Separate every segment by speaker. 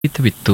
Speaker 1: ಹಿತವಿತ್ತು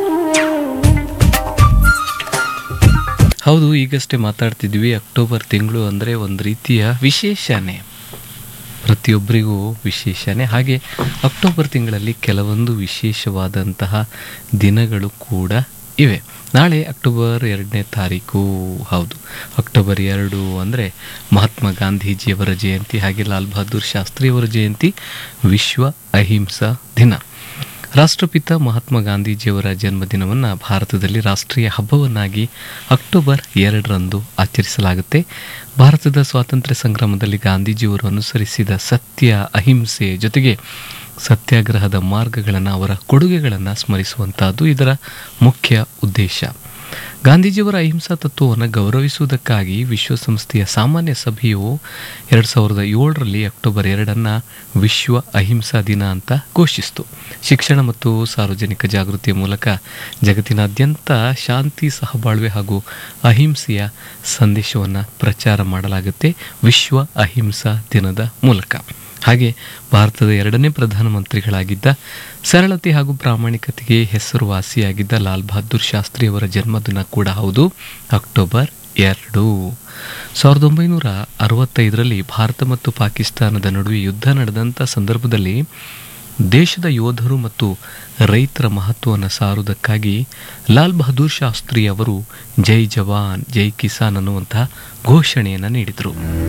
Speaker 1: ಹೌದು ಈಗಷ್ಟೇ ಮಾತಾಡ್ತಿದ್ವಿ ಅಕ್ಟೋಬರ್ ತಿಂಗಳು ಅಂದರೆ ಒಂದು ರೀತಿಯ ವಿಶೇಷನೇ ಪ್ರತಿಯೊಬ್ಬರಿಗೂ ವಿಶೇಷನೇ ಹಾಗೆ ಅಕ್ಟೋಬರ್ ತಿಂಗಳಲ್ಲಿ ಕೆಲವೊಂದು ವಿಶೇಷವಾದಂತಹ ದಿನಗಳು ಕೂಡ ಇವೆ ನಾಳೆ ಅಕ್ಟೋಬರ್ ಎರಡನೇ ತಾರೀಕು ಹೌದು ಅಕ್ಟೋಬರ್ ಎರಡು ಅಂದರೆ ಮಹಾತ್ಮ ಗಾಂಧೀಜಿಯವರ ಜಯಂತಿ ಹಾಗೆ ಲಾಲ್ ಬಹದ್ದೂರ್ ಶಾಸ್ತ್ರಿಯವರ ಜಯಂತಿ ವಿಶ್ವ ಅಹಿಂಸಾ ದಿನ ರಾಷ್ಟ್ರಪಿತ ಮಹಾತ್ಮ ಗಾಂಧೀಜಿಯವರ ಜನ್ಮದಿನವನ್ನು ಭಾರತದಲ್ಲಿ ರಾಷ್ಟ್ರೀಯ ಹಬ್ಬವನ್ನಾಗಿ ಅಕ್ಟೋಬರ್ ಎರಡರಂದು ಆಚರಿಸಲಾಗುತ್ತೆ ಭಾರತದ ಸ್ವಾತಂತ್ರ್ಯ ಸಂಗ್ರಾಮದಲ್ಲಿ ಗಾಂಧೀಜಿಯವರು ಅನುಸರಿಸಿದ ಸತ್ಯ ಅಹಿಂಸೆ ಜೊತೆಗೆ ಸತ್ಯಾಗ್ರಹದ ಮಾರ್ಗಗಳನ್ನು ಅವರ ಕೊಡುಗೆಗಳನ್ನು ಸ್ಮರಿಸುವಂತಹದ್ದು ಇದರ ಮುಖ್ಯ ಉದ್ದೇಶ ಗಾಂಧೀಜಿಯವರ ಅಹಿಂಸಾ ತತ್ವವನ್ನು ಗೌರವಿಸುವುದಕ್ಕಾಗಿ ವಿಶ್ವಸಂಸ್ಥೆಯ ಸಾಮಾನ್ಯ ಸಭೆಯು ಎರಡು ಸಾವಿರದ ಏಳರಲ್ಲಿ ಅಕ್ಟೋಬರ್ ಎರಡನ್ನು ವಿಶ್ವ ಅಹಿಂಸಾ ದಿನ ಅಂತ ಘೋಷಿಸಿತು ಶಿಕ್ಷಣ ಮತ್ತು ಸಾರ್ವಜನಿಕ ಜಾಗೃತಿಯ ಮೂಲಕ ಜಗತ್ತಿನಾದ್ಯಂತ ಶಾಂತಿ ಸಹಬಾಳ್ವೆ ಹಾಗೂ ಅಹಿಂಸೆಯ ಸಂದೇಶವನ್ನು ಪ್ರಚಾರ ಮಾಡಲಾಗುತ್ತೆ ವಿಶ್ವ ಅಹಿಂಸಾ ದಿನದ ಮೂಲಕ ಹಾಗೆ ಭಾರತದ ಎರಡನೇ ಪ್ರಧಾನಮಂತ್ರಿಗಳಾಗಿದ್ದ ಸರಳತೆ ಹಾಗೂ ಪ್ರಾಮಾಣಿಕತೆಗೆ ಹೆಸರುವಾಸಿಯಾಗಿದ್ದ ಲಾಲ್ ಬಹದ್ದೂರ್ ಶಾಸ್ತ್ರಿಯವರ ಜನ್ಮದಿನ ಕೂಡ ಹೌದು ಅಕ್ಟೋಬರ್ ಎರಡು ಸಾವಿರದ ಒಂಬೈನೂರ ಅರವತ್ತೈದರಲ್ಲಿ ಭಾರತ ಮತ್ತು ಪಾಕಿಸ್ತಾನದ ನಡುವೆ ಯುದ್ಧ ನಡೆದಂಥ ಸಂದರ್ಭದಲ್ಲಿ ದೇಶದ ಯೋಧರು ಮತ್ತು ರೈತರ ಮಹತ್ವವನ್ನು ಸಾರುವುದಕ್ಕಾಗಿ ಲಾಲ್ ಬಹದ್ದೂರ್ ಶಾಸ್ತ್ರಿ ಅವರು ಜೈ ಜವಾನ್ ಜೈ ಕಿಸಾನ್ ಅನ್ನುವಂತಹ ಘೋಷಣೆಯನ್ನು ನೀಡಿದರು